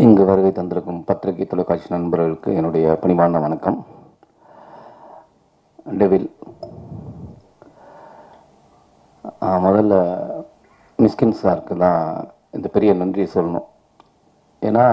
இங்கு வருகை தந்திருக்கும் பத்திரிகை தொலைக்காட்சி நண்பர்களுக்கு என்னுடைய பணிவார்ந்த வணக்கம் டெவில் ஆ, முதல்ல மிஸ்கின் சாருக்கு தான் இந்த பெரிய நன்றியை சொல்லணும் ஏன்னா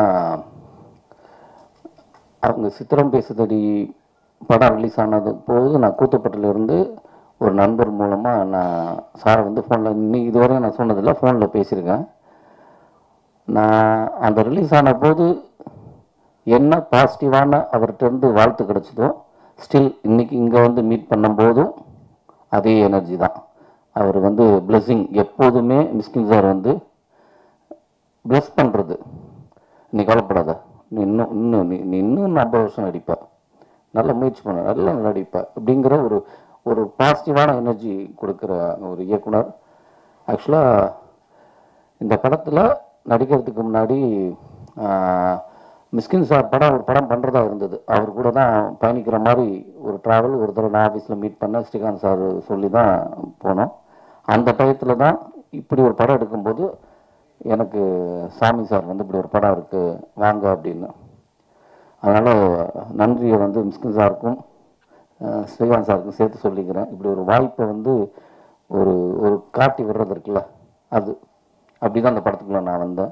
அவங்க சித்திரம் பேசுதடி படம் ரிலீஸ் ஆனது போது நான் கூத்துப்பட்டில் இருந்து ஒரு நண்பர் மூலமாக நான் சாரை வந்து ஃபோனில் இன்னைக்கு இதுவரையும் நான் சொன்னதில்லை ஃபோனில் பேசியிருக்கேன் நான் அந்த ரிலீஸ் ஆன போது என்ன பாசிட்டிவான அவர்கிட்ட இருந்து வாழ்த்து கிடைச்சதோ ஸ்டில் இன்னைக்கு இங்கே வந்து மீட் பண்ணும்போதும் அதே எனர்ஜி தான் அவர் வந்து பிளெஸ்ஸிங் எப்போதுமே மிஸ்கின் சார் வந்து ப்ளஸ் பண்ணுறது நீ கவலைப்படாத நீ இன்னும் இன்னும் நீ நீ இன்னும் ஐம்பது வருஷம் நடிப்ப நல்ல முயற்சி பண்ண நல்லா நடிப்ப அப்படிங்கிற ஒரு ஒரு பாசிட்டிவான எனர்ஜி கொடுக்குற ஒரு இயக்குனர் ஆக்சுவலாக இந்த படத்தில் நடிக்கிறதுக்கு முன்னாடி ஆஹ், மிஸ்கின் சார் படம் ஒரு படம் பண்ணுறதா இருந்தது அவர் கூட தான் பயணிக்கிற மாதிரி ஒரு ட்ராவல் ஒரு தடவை நான் ஆஃபீஸில் மீட் பண்ண ஸ்ரீகாந்த் சார் சொல்லி தான் போனோம் அந்த டயத்தில் தான் இப்படி ஒரு படம் எடுக்கும்போது எனக்கு சாமி சார் வந்து இப்படி ஒரு படம் இருக்குது வாங்க அப்படின்னு அதனால் நன்றியை வந்து மிஸ்கின் சாருக்கும் அஹ், ஸ்ரீகாந்த் சாருக்கும் சேர்த்து சொல்லிக்கிறேன் இப்படி ஒரு வாய்ப்பை வந்து ஒரு ஒரு காட்டி விடுறது இருக்குல்ல அது அப்படி தான் அந்த படத்துக்குள்ள நான் வந்தேன்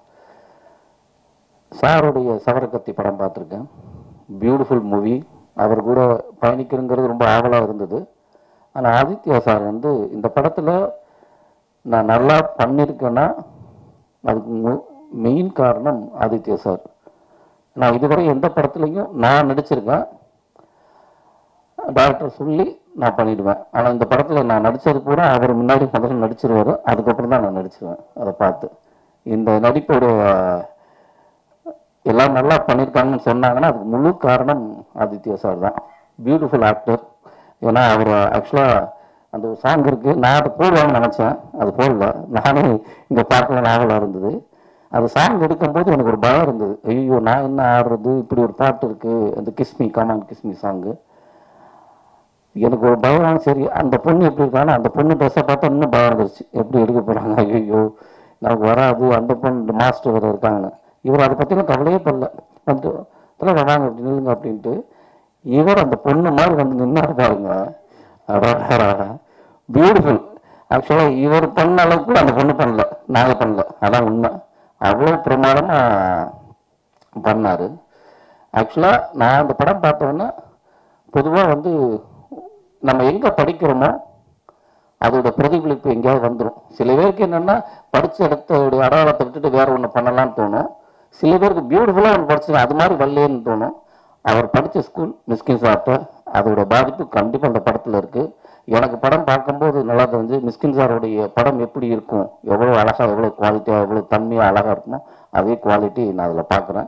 சாருடைய சவரக்கத்தி படம் பார்த்துருக்கேன் பியூட்டிஃபுல் மூவி அவர் கூட பயணிக்கிறங்கிறது ரொம்ப ஆவலாக இருந்தது ஆனால் ஆதித்யா சார் வந்து இந்த படத்தில் நான் நல்லா பண்ணியிருக்கேன்னா அதுக்கு மெயின் காரணம் ஆதித்யா சார் நான் இதுவரை எந்த படத்துலையும் நான் நடிச்சிருக்கேன் டாக்டர் சொல்லி நான் பண்ணிடுவேன் ஆனால் இந்த படத்தில் நான் நடித்தது பூரா அவர் முன்னாடி முதல்ல நடிச்சிருவாரு அதுக்கப்புறம் தான் நான் நடிச்சிருவேன் அதை பார்த்து இந்த நடிப்போட எல்லாம் நல்லா பண்ணியிருக்காங்கன்னு சொன்னாங்கன்னா அதுக்கு முழு காரணம் ஆதித்யா சார் தான் பியூட்டிஃபுல் ஆக்டர் ஏன்னா அவர் ஆக்சுவலாக அந்த ஒரு சாங் இருக்கு நான் அதை போடுவாங்கன்னு நினச்சேன் அது போடல நானே இங்கே பார்க்கல நாவலாக இருந்தது அது சாங் எடுக்கும்போது எனக்கு ஒரு பயம் இருந்தது ஐயோ நான் என்ன ஆடுறது இப்படி ஒரு பாட்டு இருக்கு அந்த கிஸ்மி கமான் கிஸ்மி சாங்கு எனக்கு ஒரு பயம் சரி அந்த பொண்ணு எப்படி இருக்கானா அந்த பொண்ணு ட்ரெஸ்ஸை பார்த்தா இன்னும் பயம் வந்துருச்சு எப்படி எடுக்க போகிறாங்க ஐயோ நமக்கு வராது அந்த பொண்ணு மாஸ்டர் வேறு இருக்காங்கன்னு இவர் அதை பற்றிலாம் கவலையே படல வந்து தலை வாங்க அப்படி நில்லுங்க அப்படின்ட்டு இவர் அந்த பொண்ணு மாதிரி வந்து நின்னாரு பாருங்க பியூட்டிஃபுல் ஆக்சுவலாக இவர் பண்ண அளவுக்கு கூட அந்த பொண்ணு பண்ணல நாங்கள் பண்ணல அதான் உண்மை அவ்வளோ பிரமாதமாக பண்ணார் ஆக்சுவலாக நான் அந்த படம் பார்த்தோன்னே பொதுவாக வந்து நம்ம எங்கே படிக்கிறோமோ அதோட பிரதிபலிப்பு எங்கேயாவது வந்துடும் சில பேருக்கு என்னென்னா படித்த இடத்தோட அடையாளத்தை விட்டுட்டு வேற ஒன்று பண்ணலாம்னு தோணும் சில பேருக்கு பியூட்டிஃபுல்லாக ஒன்று படிச்சு அது மாதிரி வரலேன்னு தோணும் அவர் படித்த ஸ்கூல் மிஸ்கின் சார்ட்ட அதோட பாதிப்பு கண்டிப்பாக அந்த படத்தில் இருக்குது எனக்கு படம் பார்க்கும்போது நல்லா தெரிஞ்சு மிஸ்கின் சாருடைய படம் எப்படி இருக்கும் எவ்வளோ அழகாக எவ்வளோ குவாலிட்டியாக எவ்வளோ தன்மையாக அழகாக இருக்குமோ அதே குவாலிட்டி நான் அதில் பார்க்குறேன்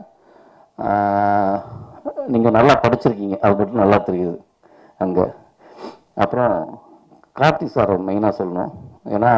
நீங்கள் நல்லா படிச்சிருக்கீங்க அது மட்டும் நல்லா தெரியுது அங்கே அப்புறம் கார்த்திக் சார் மெயினாக சொல்லணும் ஏன்னா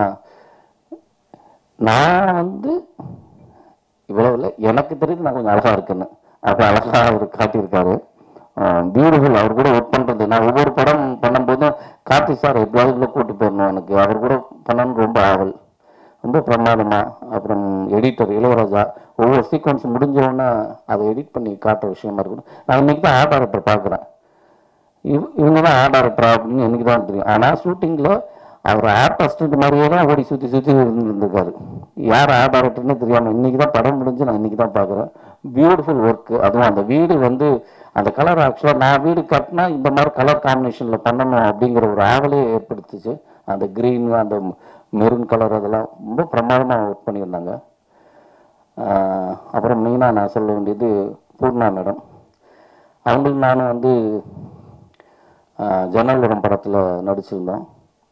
நான் வந்து இவ்வளவு இல்லை எனக்கு தெரியுது நான் கொஞ்சம் அழகாக இருக்கேன்னு அப்போ அழகாக அவர் காட்டியிருக்காரு பியூட்டிஃபுல் அவர் கூட ஒர்க் பண்ணுறது நான் ஒவ்வொரு படம் பண்ணும்போதும் கார்த்திக் சார் எப்படியாவது உள்ள கூட்டு போயிடணும் எனக்கு அவர் கூட பண்ணணும்னு ரொம்ப ஆவல் ரொம்ப பிரமாதமா அப்புறம் எடிட்டர் இளையராஜா ஒவ்வொரு சீக்வன்ஸ் முடிஞ்ச உடனே அதை எடிட் பண்ணி காட்டுற விஷயமா இருக்கணும் நான் இன்னைக்கு தான் ஆர்ட் டைரக்டர் பார்க்குறேன் இவ இவங்க தான் ஆர்ட் டைரக்டரா அப்படின்னு எனக்கு தான் தெரியும் ஆனால் ஷூட்டிங்கில் அவர் ஆர்ட் அசிஸ்டன்ட் மாதிரியே தான் ஓடி சுற்றி சுற்றி இருந்திருக்காரு யார் ஆர்ட் டைரக்டர்னு தெரியாமல் இன்னைக்கு தான் படம் முடிஞ்சு நான் இன்னைக்கு தான் பார்க்குறேன் பியூட்டிஃபுல் ஒர்க் அதுவும் அந்த வீடு வந்து அந்த கலர் ஆக்சுவலாக நான் வீடு கட்டினா இந்த மாதிரி கலர் காம்பினேஷனில் பண்ணணும் அப்படிங்கிற ஒரு ஆவலே ஏற்படுத்துச்சு அந்த க்ரீன் அந்த மெரூன் கலர் அதெல்லாம் ரொம்ப பிரமாதமாக ஒர்க் பண்ணியிருந்தாங்க ஆஹ் அப்புறம் மெயினாக நான் சொல்ல வேண்டியது பூர்ணா மேடம் அவங்களுக்கு நானும் வந்து ஆஹ் ஜன்னல்வரம் படத்தில் நடிச்சிருந்தோம்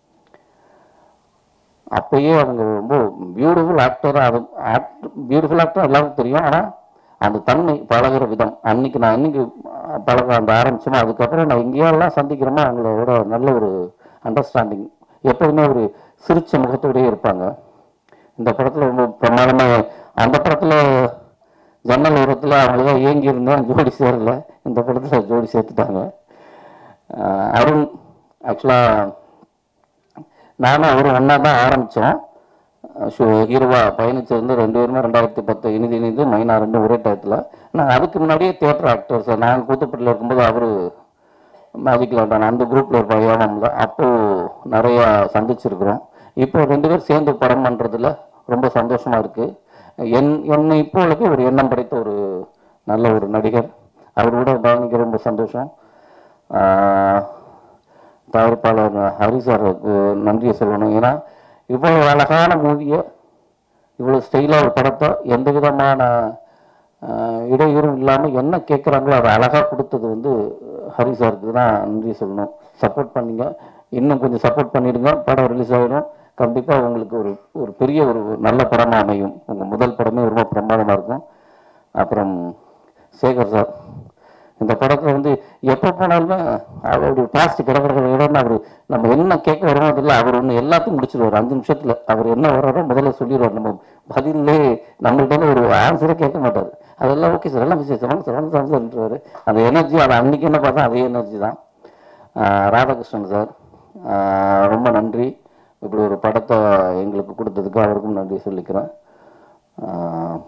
அப்பயே அவங்க ரொம்ப பியூட்டிஃபுல் ஆக்டர் அது ஆக்ட் பியூட்டிஃபுல் ஆக்டர் எல்லாருக்கும் தெரியும் ஆனால் அந்த தன்மை பழகுற விதம் அன்னைக்கு நான் இன்னைக்கு பழக அந்த ஆரம்பிச்சோமோ அதுக்கப்புறம் நான் எங்கேயெல்லாம் சந்திக்கிறோமோ அவங்களோட நல்ல ஒரு அண்டர்ஸ்டாண்டிங் எப்போதுமே ஒரு சிரிச்ச முகத்தோடயே இருப்பாங்க இந்த படத்தில் ரொம்ப பிரமாதமாக அந்த படத்தில் ஜன்னல் உரத்தில் அவங்களதான் ஏங்கி இருந்தேன் ஜோடி சேரல இந்த படத்தில் ஜோடி சேர்த்துட்டாங்க ஆஹ் அருண் ஆக்சுவலாக நானும் அவரும் ஒன்றா தான் ஆரம்பித்தோம் ஷோ ஹீரோவா பயணிச்சிருந்து ரெண்டு பேருமே ரெண்டாயிரத்தி பத்து இனிது இனிது மைனா ரெண்டும் ஒரே டயத்தில் நான் அதுக்கு முன்னாடியே தியேட்டர் ஆக்டர் சார் நாங்கள் கூத்துப்பட்டில் இருக்கும்போது அவர் மேஜிக் லாண்டான் அந்த குரூப்பில் இருப்பாங்க ஏவாமில் அப்போ நிறையா சந்திச்சிருக்கிறோம் இப்போ ரெண்டு பேரும் சேர்ந்து படம் பண்ணுறதுல ரொம்ப சந்தோஷமா இருக்கு என் என்னை இப்பொழுது ஒரு எண்ணம் படைத்த ஒரு நல்ல ஒரு நடிகர் அவர் கூட பயணிக்க ரொம்ப சந்தோஷம் ஆஹ் தயாரிப்பாளர் ஹரி சாருக்கு நன்றியை சொல்லணும் ஏன்னா இவ்வளவு அழகான மூவியை இவ்வளோ ஸ்டைலாக ஒரு படத்தை எந்த விதமான ஆஹ், இடையூறும் இல்லாமல் என்ன கேட்குறாங்களோ அதை அழகாக கொடுத்தது வந்து ஹரி சாருக்கு தான் நன்றி சொல்லணும் சப்போர்ட் பண்ணீங்க இன்னும் கொஞ்சம் சப்போர்ட் பண்ணிடுங்க படம் ரிலீஸ் ஆகிடும் கண்டிப்பாக உங்களுக்கு ஒரு ஒரு பெரிய ஒரு நல்ல படமாக அமையும் உங்கள் முதல் படமே ரொம்ப பிரமாதமாக இருக்கும் அப்புறம் சேகர் சார் இந்த படத்தில் வந்து எப்போ போனாலுமே அவருடைய பாஸ்ட் கிட கிட கிடன்னு அவர் நம்ம என்ன கேட்க வரோமோ அதில் அவர் ஒன்று எல்லாத்தையும் முடிச்சிருவார் அஞ்சு நிமிஷத்தில் அவர் என்ன வர்றாரோ முதல்ல சொல்லிடுவார் நம்ம பதிலே நம்மள்ட்ட ஒரு ஆன்சரே கேட்க மாட்டார் அதெல்லாம் ஓகே சார் எல்லாம் சரவண சரவண சரவண சொல்லிட்டுருவாரு அந்த எனர்ஜி அதை அன்னைக்கு என்ன பார்த்தா அதே எனர்ஜி தான் ஆஹ் ராதாகிருஷ்ணன் சார் ஆஹ் ரொம்ப நன்றி இப்படி ஒரு படத்தை எங்களுக்கு கொடுத்ததுக்கு அவருக்கும் நன்றி சொல்லிக்கிறேன் ஆஹ்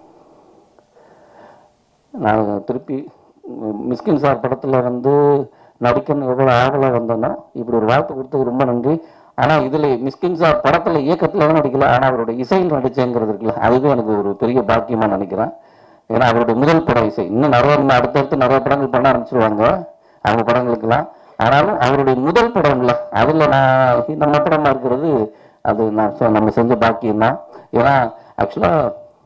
நான் திருப்பி ம், மிஸ்கின் சார் படத்தில் வந்து நடிக்கணும் எவ்வளோ ஆவலாக வந்தேனோ இப்படி ஒரு வாய்ப்பு கொடுத்தது ரொம்ப நன்றி ஆனால் இதில் மிஸ்கின் சார் படத்தில் இயக்கத்தில் தான் நடிக்கல ஆனால் அவரோட இசையில் நடிச்சேங்கிறது இருக்குல்ல அதுவே எனக்கு ஒரு பெரிய பாக்கியமாக நினைக்கிறேன் ஏன்னா அவருடைய முதல் படம் இசை இன்னும் நிறைய இன்னும் அடுத்தடுத்து நிறைய படங்கள் பண்ண ஆரம்பிச்சிருவாங்க அவங்க படங்களுக்கெல்லாம் ஆனாலும் அவருடைய முதல் படம் இல்லை அதில் நான் நம்ம படமாக இருக்கிறது அது நான் சொ- நம்ம செஞ்ச பாக்கியம் தான் ஏன்னா ஆக்சுவலாக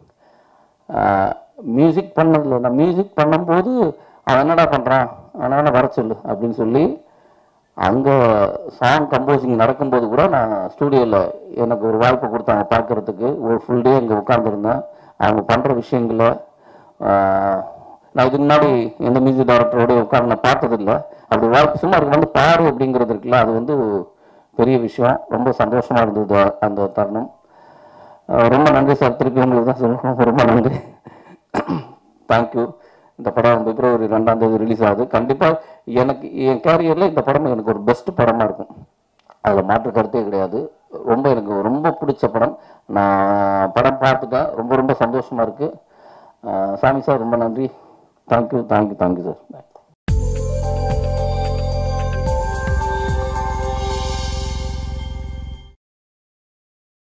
மியூசிக் பண்ணதில்ல நான் மியூசிக் பண்ணும்போது அவன் என்னடா பண்ணுறான் அவனால வர சொல்லு அப்படின்னு சொல்லி அங்கே சாங் கம்போசிங் நடக்கும்போது கூட நான் ஸ்டூடியோவில் எனக்கு ஒரு வாய்ப்பு கொடுத்தாங்க பார்க்கறதுக்கு ஒரு ஃபுல் டே இங்கே உட்காந்துருந்தேன் அவங்க பண்ணுற விஷயங்களை ஆஹ், நான் இதுக்கு முன்னாடி எந்த மியூசிக் டைரக்டரோட உட்காந்து நான் பார்த்ததில்ல அப்படி வாய்ப்பு சும்மா அதுக்கு வந்து பாரு அப்படிங்கிறது இருக்குல்ல அது வந்து பெரிய விஷயம் ரொம்ப சந்தோஷமா இருந்தது அந்த தருணம் ஆஹ் ரொம்ப நன்றி சார் திருப்பி உங்களுக்கு தான் சொல்லணும் ரொம்ப நன்றி தேங்க்யூ இந்த படம் பிப்ரவரி ரெண்டாம் தேதி ரிலீஸ் ஆகுது கண்டிப்பாக எனக்கு என் கேரியரில் இந்த படம் எனக்கு ஒரு பெஸ்ட் படமாக இருக்கும் அதில் மாற்று கருத்தே கிடையாது ரொம்ப எனக்கு ரொம்ப பிடிச்ச படம் நான் படம் பார்த்துட்டேன் ரொம்ப ரொம்ப சந்தோஷமாக இருக்குது சாமி சார் ரொம்ப நன்றி தேங்க்யூ தேங்க்யூ தேங்க்யூ சார்